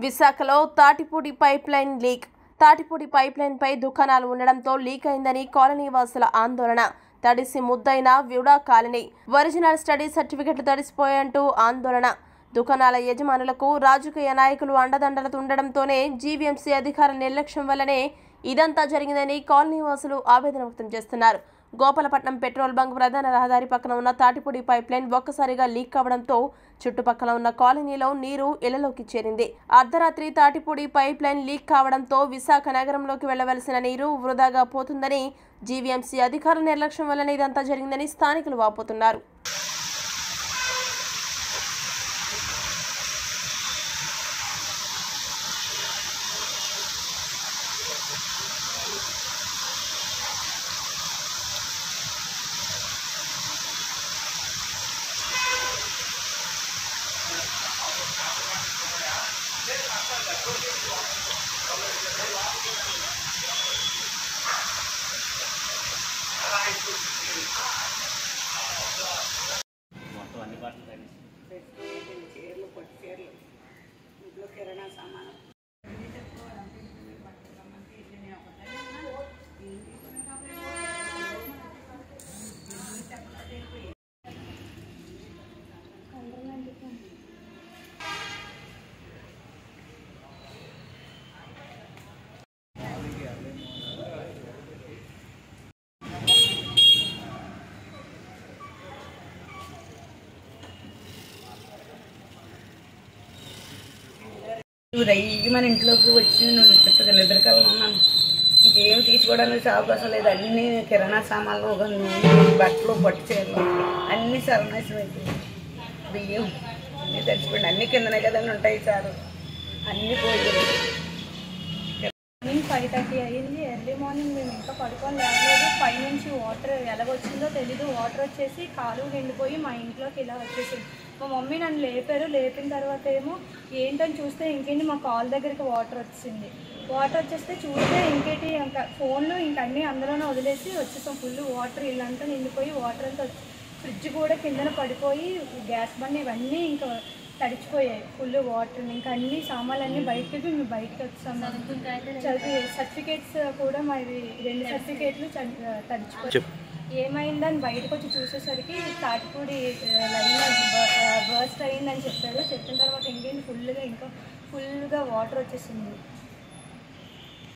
విశాఖలో Tatipudi pipe line leak Tatipudi pipe line పై దుకాణాలు ఉండడంతో లీక్ అయిందని కాలనీ వాసుల ఆందోళన తడిసి ముద్దైన విడా కాలనీ ఒరిజినల్ స్టడీ సర్టిఫికెట్లు తడిసిపోయాయంటూ ఆందోళన దుకాణాల యజమానులకు రాజకీయ నాయకులు అండదండలతో ఉండడంతోనే జీవీఎంసీ అధికారుల నిర్లక్ష్యం వల్లనే ఇదంతా జరిగిందని కాలనీ వాసులు ఆవేదన వ్యక్తం చేస్తున్నారు గోపాలపట్నం పెట్రోల్ బంక్ ప్రధాన రహదారి పక్కన ఉన్న తాటిపూడి పైప్ లైన్ ఒక్కసారిగా లీక్ కావడంతో చుట్టుపక్కల ఉన్న కాలనీలో నీరు ఇళ్లలోకి చేరింది అర్ధరాత్రి తాటిపూడి పైప్ లైన్ లీక్ కావడంతో విశాఖ నగరంలోకి వెళ్లవలసిన నీరు వృధాగా పోతుందని జీవీఎంసీ అధికారుల నిర్లక్ష్యం వల్లనే ఇదంతా జరిగిందని స్థానికులు వాపోతున్నారు మొత్తం అన్ని బట్టలు తడిసి చీరలు పొట్టి చీరలు ఇంట్లో కిరాణా సామాను రయ్యి మన ఇంట్లోకి వచ్చి నేను చెప్తా నిద్రకాలం ఉన్నాను ఇంకేం తీసుకోవడానికి అవకాశం లేదు అన్ని కిరాణా సామాన్లు ఒక నూనె, బట్టలు పట్టు చీరలు అన్ని సర్వనాశనం అయిపోయాయి బియ్యం అన్నీ తెచ్చిపోయింది అన్ని కిందనే కదండి ఉంటాయి సార్ అన్నీ పోయాయి మార్నింగ్ ఫైవ్ థర్టీ అయ్యింది ఎర్లీ మార్నింగ్ మేము ఇంకా పడుకొని లేవలేదు పై నుంచి వాటర్ ఎలాగొచ్చిందో తెలీదు వాటర్ వచ్చేసి కాలు నిండిపోయి మా ఇంట్లోకి ఇలా వచ్చేసింది మా మమ్మీ నన్ను లేపారు లేపిన తర్వాత ఏమో ఏంటని చూస్తే ఇంకేంటి మా కాల్ దగ్గరికి వాటర్ వచ్చింది వాటర్ వచ్చేస్తే చూస్తే ఇంకేంటి ఇంకా ఫోన్లు ఇంక అన్నీ అందులోనే వదిలేసి వచ్చేసాం ఫుల్ వాటర్ ఇల్లంతా నిండిపోయి వాటర్ అంతా వచ్చి- ఫ్రిడ్జ్ కూడా కిందన పడిపోయి గ్యాస్ బండి ఇవన్నీ ఇంకా తడిచిపోయాయి ఫుల్ వాటర్ ఇంకా అన్ని సామాన్లు అన్ని బయటకి మేము బయటకు వచ్చాము చదివి సర్టిఫికేట్స్ కూడా మావి రెండు సర్టిఫికేట్లు చ- తడిచిపోయాయి ఏమైందని బయటకు వచ్చి చూసేసరికి తాటిపూడి లైన్ బర్స్ట్ అయిందని చెప్పారు చెప్పిన తర్వాత ఇంకేంటి ఫుల్గా ఇంకా ఫుల్గా వాటర్ వచ్చేసింది